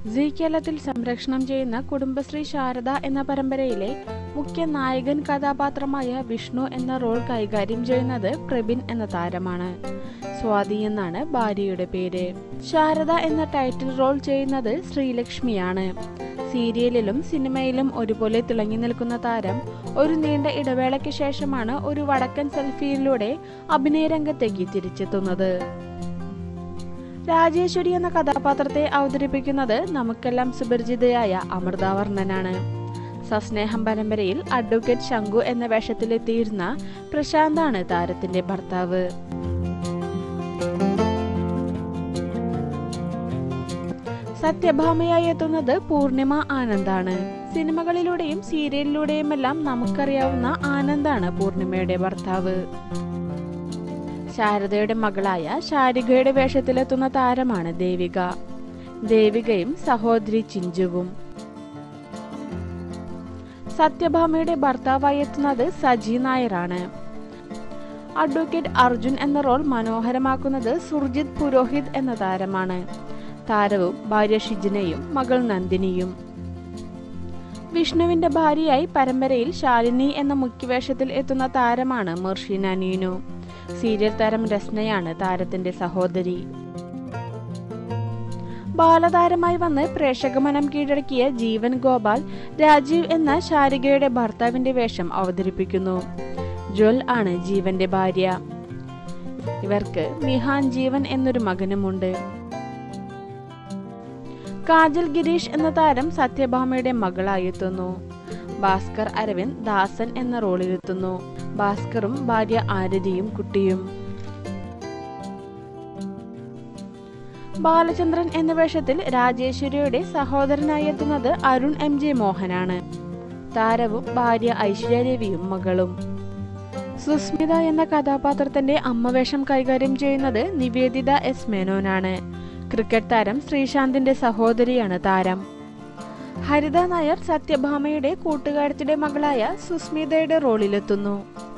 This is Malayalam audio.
സി കേരളത്തിൽ സംരക്ഷണം ചെയ്യുന്ന കുടുംബശ്രീ ശാരദ എന്ന പരമ്പരയിലെ മുഖ്യ നായകൻ കഥാപാത്രമായ വിഷ്ണു എന്ന റോൾ കൈകാര്യം ചെയ്യുന്നത് പ്രബിൻ എന്ന താരമാണ് സ്വാതി എന്നാണ് ഭാര്യയുടെ പേര് ശാരദ എന്ന ടൈറ്റിൽ റോൾ ചെയ്യുന്നത് ശ്രീലക്ഷ്മിയാണ് സീരിയലിലും സിനിമയിലും ഒരുപോലെ തിളങ്ങി നിൽക്കുന്ന താരം ഒരു നീണ്ട ഇടവേളയ്ക്ക് ശേഷമാണ് ഒരു വടക്കൻ സെൽഫിയിലൂടെ അഭിനയ രംഗത്തേക്ക് തിരിച്ചെത്തുന്നത് രാജേശ്വരി എന്ന കഥാപാത്രത്തെ അവതരിപ്പിക്കുന്നത് നമുക്കെല്ലാം സുപരിചിതയായ അമൃതാവർണ്ണനാണ് സസ്നേഹം പരമ്പരയിൽ അഡ്വക്കേറ്റ് ശങ്കു എന്ന വേഷത്തിലെത്തിയിരുന്ന പ്രശാന്താണ് താരത്തിന്റെ ഭർത്താവ് സത്യഭാമയായി എത്തുന്നത് പൂർണിമ ആനന്ദാണ് സിനിമകളിലൂടെയും സീരിയലിലൂടെയുമെല്ലാം നമുക്കറിയാവുന്ന ആനന്ദാണ് പൂർണിമയുടെ ഭർത്താവ് ശാരദയുടെ മകളായ ശാരികയുടെ വേഷത്തിലെത്തുന്ന താരമാണ് ദേവിക ദേവികയും സഹോദരി ചിഞ്ചുവും സത്യഭാമയുടെ ഭർത്താവായി എത്തുന്നത് സജി നായരാണ് അഡ്വക്കേറ്റ് അർജുൻ എന്ന റോൾ മനോഹരമാക്കുന്നത് സുർജിത് പുരോഹിത് എന്ന താരമാണ് താരവും ഭാര്യ ഷിജിനയും മകൾ നന്ദിനിയും വിഷ്ണുവിന്റെ ഭാര്യയായി പരമ്പരയിൽ ശാലിനി എന്ന മുഖ്യവേഷത്തിൽ എത്തുന്ന താരമാണ് മെർഷീന നീനു സീരിയൽ താരം രസ്നയാണ് താരത്തിന്റെ സഹോദരി ബാലതാരമായി വന്ന് പ്രേക്ഷക മനം കീഴടക്കിയ ജീവൻ ഗോപാൽ രാജീവ് എന്ന ശാരികയുടെ ഭർത്താവിന്റെ വേഷം അവതരിപ്പിക്കുന്നു ജ്വൽ ആണ് ജീവന്റെ ഭാര്യ ഇവർക്ക് മിഹാൻ ജീവൻ എന്നൊരു മകനുമുണ്ട് കാജൽ ഗിരീഷ് എന്ന താരം സത്യഭാമയുടെ മകളായി എത്തുന്നു ഭാസ്കർ അരവിന്ദ് ദാസൻ എന്ന റോളിലെത്തുന്നു ഭാസ്കറും ഭാര്യ ആരതിയും കുട്ടിയും ബാലചന്ദ്രൻ എന്ന വേഷത്തിൽ രാജേശ്വരിയുടെ സഹോദരനായി എത്തുന്നത് അരുൺ എം ജെ മോഹനാണ് താരവും ഭാര്യ ഐശ്വര്യ രവിയും മകളും സുസ്മിത എന്ന കഥാപാത്രത്തിന്റെ അമ്മവേഷം കൈകാര്യം ചെയ്യുന്നത് നിവേദിത എസ് മേനോനാണ് ക്രിക്കറ്റ് താരം ശ്രീശാന്തിന്റെ സഹോദരിയാണ് താരം ഹരിത നായർ സത്യഭാമയുടെ കൂട്ടുകാരത്തിന്റെ മകളായ സുസ്മിതയുടെ റോളിലെത്തുന്നു